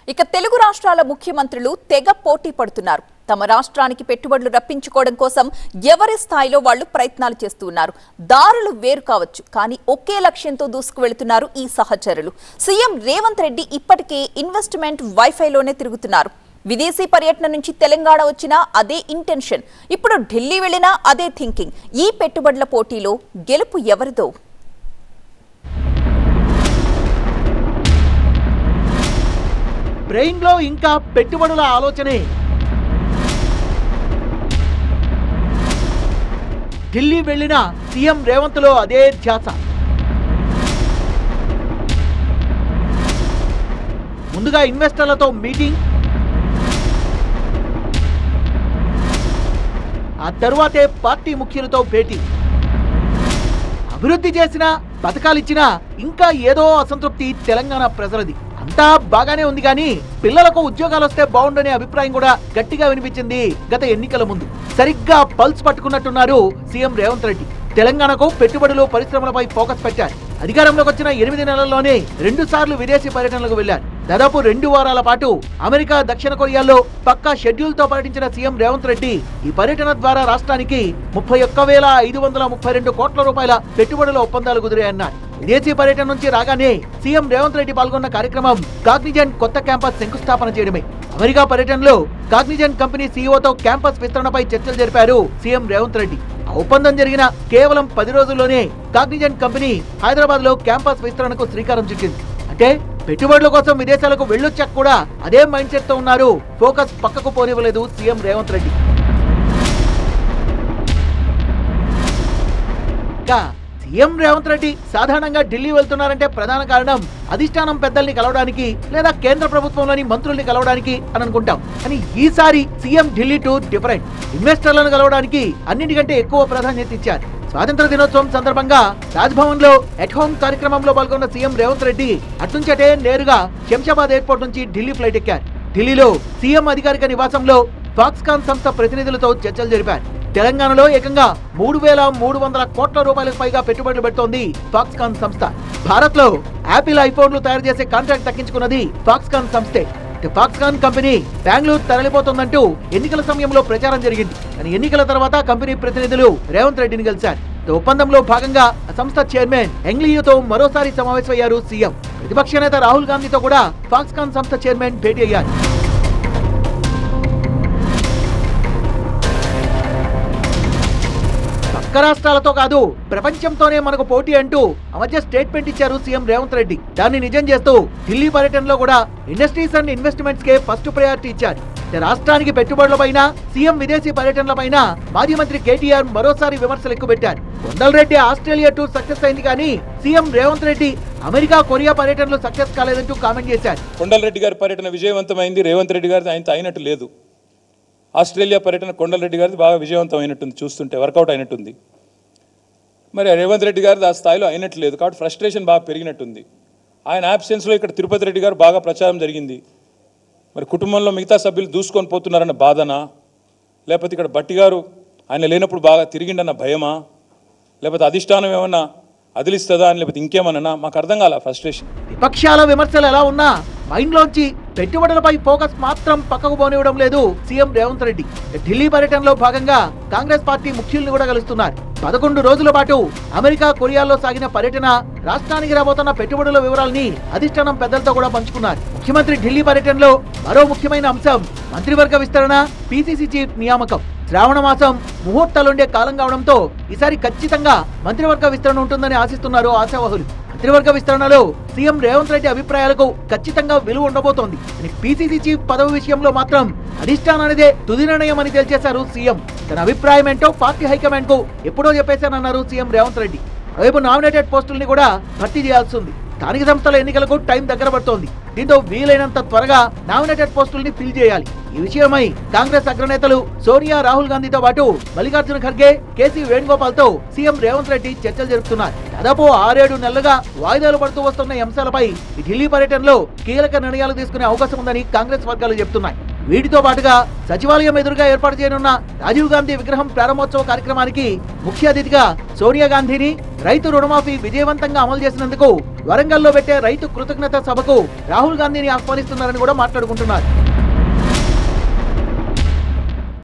ఇక తెలుగు రాష్ట్రాల ముఖ్యమంత్రులు తెగ పోటీ పడుతున్నారు తమ రాష్ట్రానికి పెట్టుబడులు రప్పించుకోవడం కోసం ఎవరి స్థాయిలో వాళ్ళు ప్రయత్నాలు చేస్తున్నారు దారులు వేరు కావచ్చు కానీ ఒకే లక్ష్యంతో దూసుకువెళుతున్నారు ఈ సహచరులు సీఎం రేవంత్ రెడ్డి ఇప్పటికే ఇన్వెస్ట్మెంట్ వైఫైలోనే తిరుగుతున్నారు విదేశీ పర్యటన నుంచి తెలంగాణ వచ్చినా అదే ఇంటెన్షన్ ఇప్పుడు ఢిల్లీ వెళ్ళినా అదే థింకింగ్ ఈ పెట్టుబడుల పోటీలో గెలుపు ఎవరిదో బ్రెయిన్ లో ఇంకా పెట్టుబడుల ఆలోచనే ఢిల్లీ వెళ్ళిన సీఎం రేవంత్ లో అదే ధ్యాస ముందుగా ఇన్వెస్టర్లతో మీటింగ్ ఆ తరువాతే పార్టీ ముఖ్యులతో భేటీ అభివృద్ధి చేసిన పథకాలిచ్చినా ఇంకా ఏదో అసంతృప్తి తెలంగాణ ప్రజలది అంతా బాగానే ఉంది కానీ పిల్లలకు ఉద్యోగాలు వస్తే బాగుండనే అభిప్రాయం కూడా గట్టిగా వినిపించింది గత ఎన్నికల ముందు సరిగ్గా పల్స్ పట్టుకున్నట్టున్నారు సీఎం రేవంత్ రెడ్డి తెలంగాణకు పెట్టుబడులు పరిశ్రమలపై ఫోకస్ పెట్టారు అధికారంలోకి వచ్చిన ఎనిమిది నెలల్లోనే రెండు సార్లు విదేశీ పర్యటనలకు వెళ్లారు దాదాపు రెండు వారాల పాటు అమెరికా దక్షిణ కొరియాలో పక్కా షెడ్యూల్ తో పర్యటించిన సీఎం రేవంత్ రెడ్డి ఈ పర్యటన ద్వారా రాష్ట్రానికి ముప్పై ఒక్క వేల ఐదు వందల ముప్పై రెండు కోట్ల రూపాయల పెట్టుబడుల ఒప్పందాలు కుదిరాయన్నారు విదేశీ పర్యటన నుంచి రాగానే సీఎం రేవంత్ రెడ్డి పాల్గొన్న కార్యక్రమం కాగ్నిజెంట్ కొత్త క్యాంపస్ శంకుస్థాపన చేయడమే అమెరికా పర్యటనలో కాగ్నిజెంట్ కంపెనీ సీఈఓతో క్యాంపస్ విస్తరణపై చర్చలు జరిపారు సీఎం రేవంత్ రెడ్డి ఆ ఒప్పందం జరిగిన కేవలం పది రోజుల్లోనే కాగ్నిజెంట్ కంపెనీ హైదరాబాద్ లో క్యాంపస్ విస్తరణకు శ్రీకారం చుట్టింది అంటే పెట్టుబడుల కోసం విదేశాలకు వెళ్ళొచ్చాక కూడా అదే మైండ్ సెట్ తో ఉన్నారు ఫోకస్ పక్కకు పోనివ్వలేదు సీఎం రేవంత్ రెడ్డి ఇంకా సీఎం రేవంత్ రెడ్డి సాధారణంగా ఢిల్లీ వెళ్తున్నారంటే ప్రధాన కారణం అధిష్టానం పెద్దల్ని కలవడానికి లేదా కేంద్ర ప్రభుత్వంలోని మంత్రుల్ని కలవడానికి అని అనుకుంటాం కానీ ఈసారి సీఎం ఢిల్లీ టు డిఫరెంట్ ఇన్వెస్టర్లను కలవడానికి అన్నిటికంటే ఎక్కువ ప్రాధాన్యత ఇచ్చారు స్వాతంత్ర దినోత్సవం సందర్భంగా రాజ్భవన్ లో ఎట్ హోమ్ కార్యక్రమంలో పాల్గొన్న సీఎం రేవంత్ రెడ్డి అట్నుంచటే నేరుగా శంషాబాద్ ఎయిర్పోర్ట్ నుంచి ఢిల్లీ ఫ్లైట్ ఎక్కారు ఢిల్లీలో సీఎం అధికారిక నివాసంలో ఫాక్స్కాన్ సంస్థ ప్రతినిధులతో చర్చలు జరిపారు తెలంగాణలో ఏకంగా మూడు వేల మూడు వందల కోట్ల రూపాయలకు పైగా పెట్టుబడులు పెడుతోంది ఫాక్స్కాన్ సంస్థ భారత్ లో యాపిల్ ఐఫోన్లు తయారు చేసే కాంట్రాక్ట్ దక్కించుకున్నది ఫాక్స్కాన్ సంస్థే ఇక ఫాక్స్కాన్ కంపెనీ బెంగళూరు తరలిపోతుందంటూ ఎన్నికల సమయంలో ప్రచారం జరిగింది కానీ ఎన్నికల తర్వాత కంపెనీ ప్రతినిధులు రేవంత్ రెడ్డిని కలిశారు ఈ ఒప్పందంలో భాగంగా ఆ సంస్థ చైర్మన్ ఎంగ్లీయుతో మరోసారి సమావేశమయ్యారు సీఎం ప్రతిపక్ష నేత రాహుల్ గాంధీతో కూడా ఫాక్స్కాన్ సంస్థ చైర్మన్ భేటీ అయ్యారు పక్క రాష్ట్రాలతో కాదు ప్రపంచంతోనే మనకు పోటీ అంటూ ఆ మధ్య స్టేట్మెంట్ ఇచ్చారు సీఎం రేవంత్ రెడ్డి దాన్ని నిజం చేస్తూ ఢిల్లీ పర్యటనలో కూడా ఇండస్ట్రీస్ అండ్ ఇన్వెస్ట్మెంట్స్ కే ఫస్ట్ ప్రయారిటీ ఇచ్చారు ఇక రాష్ట్రానికి పెట్టుబడులపైన సీఎం విదేశీ పర్యటనలపైన మాజీ మంత్రి కేటీఆర్ మరోసారి విమర్శలు ఎక్కుపెట్టారు కొండలరెడ్డి ఆస్ట్రేలియా టూర్ సక్సెస్ అయింది కానీ CM Revanth Reddy America Korea పర్యటనలు సక్సెస్ కాలేదంటూ కామెంట్ చేశారు కొండలరెడ్డి గారి పర్యటన విజయవంతమైంది రేవంత్ రెడ్డి గారిది ఆయనతో అయినట్టు లేదు ఆస్ట్రేలియా పర్యటన కొండలరెడ్డి గారిది బాగా విజయవంతం అయినట్టుంది చూస్తుంటే వర్కౌట్ అయినట్టుంది మరి రేవంత్ రెడ్డి గారిది ఆ స్థాయిలో అయినట్టు లేదు కాబట్టి ఫ్రస్ట్రేషన్ బాగా పెరిగినట్టుంది ఆయన యాబ్సెన్స్లో ఇక్కడ తిరుపతి రెడ్డి గారు బాగా ప్రచారం జరిగింది మరి కుటుంబంలో మిగతా సభ్యులు దూసుకొని పోతున్నారన్న బాధనా లేకపోతే ఇక్కడ బట్టి గారు ఆయన లేనప్పుడు బాగా తిరిగిండన్న భయమా లేకపోతే అధిష్టానం ఏమన్నా అదిలిస్తుందా అని లేకపోతే ఇంకేమన్నా మాకు అర్థం కాల ఫ్రస్ట్రేషన్ విపక్షాల విమర్శలు ఎలా ఉన్నా మైండ్ లోంచి పెట్టుబడులపై ఫోకస్ మాత్రం పక్కకు పోనివ్వడం లేదు సీఎం రేవంత్ రెడ్డి ఢిల్లీ పర్యటనలో భాగంగా కాంగ్రెస్ పార్టీ ముఖ్యుల్ని కూడా కలుస్తున్నారు పదకొండు రోజుల పాటు అమెరికా కొరియాలో సాగిన పర్యటన రాష్ట్రానికి రాబోతున్న పెట్టుబడుల వివరాల్ని అధిష్టానం పెద్దలతో కూడా పంచుకున్నారు ముఖ్యమంత్రి ఢిల్లీ పర్యటనలో మరో ముఖ్యమైన అంశం మంత్రివర్గ విస్తరణ పీసీసీ చీఫ్ నియామకం శ్రావణ మాసం ముహూర్తాలుండే కాలం కావడంతో ఈసారి ఖచ్చితంగా మంత్రివర్గ విస్తరణ ఉంటుందని ఆశిస్తున్నారు ఆశావహులు మంత్రివర్గ విస్తరణలో సీఎం రేవంత్ రెడ్డి అభిప్రాయాలకు ఖచ్చితంగా విలువ ఉండబోతోంది అని పీసీసీ చీఫ్ పదవి విషయంలో మాత్రం అధిష్టానానిదే తుది నిర్ణయం అని తేల్చేశారు సీఎం తన అభిప్రాయం ఏంటో పార్టీ హైకమాండ్ కు ఎప్పుడో చెప్పేశానన్నారు సీఎం రేవంత్ రెడ్డి రేపు నామినేటెడ్ పోస్టుల్ని కూడా భర్తీ చేయాల్సి ఉంది స్థానిక సంస్థల ఎన్నికలకు టైం దగ్గర పడుతోంది దీంతో వీలైనంత త్వరగా నామినేటెడ్ పోస్టుల్ని ఫిల్ చేయాలి ఈ విషయమై కాంగ్రెస్ అగ్రనేతలు సోనియా రాహుల్ గాంధీతో పాటు మల్లికార్జున ఖర్గే కేసీ వేణుగోపాల్ తో సీఎం రేవంత్ రెడ్డి చర్చలు జరుపుతున్నారు దాదాపు ఆరేడు నెలలుగా వాయిదాలు పడుతూ వస్తున్న ఈ అంశాలపై ఈ ఢిల్లీ పర్యటనలో కీలక నిర్ణయాలు తీసుకునే అవకాశం ఉందని కాంగ్రెస్ వర్గాలు చెబుతున్నాయి వీటితో పాటుగా సచివాలయం ఎదురుగా ఏర్పాటు చేయనున్న రాజీవ్ గాంధీ విగ్రహం ప్రారంభోత్సవ కార్యక్రమానికి ముఖ్య అతిథిగా సోనియా గాంధీని రైతు రుణమాఫీ విజయవంతంగా అమలు చేసినందుకు వరంగల్లో పెట్టే రైతు కృతజ్ఞత సభకు రాహుల్ గాంధీని ఆహ్వానిస్తున్నారని కూడా మాట్లాడుకుంటున్నారు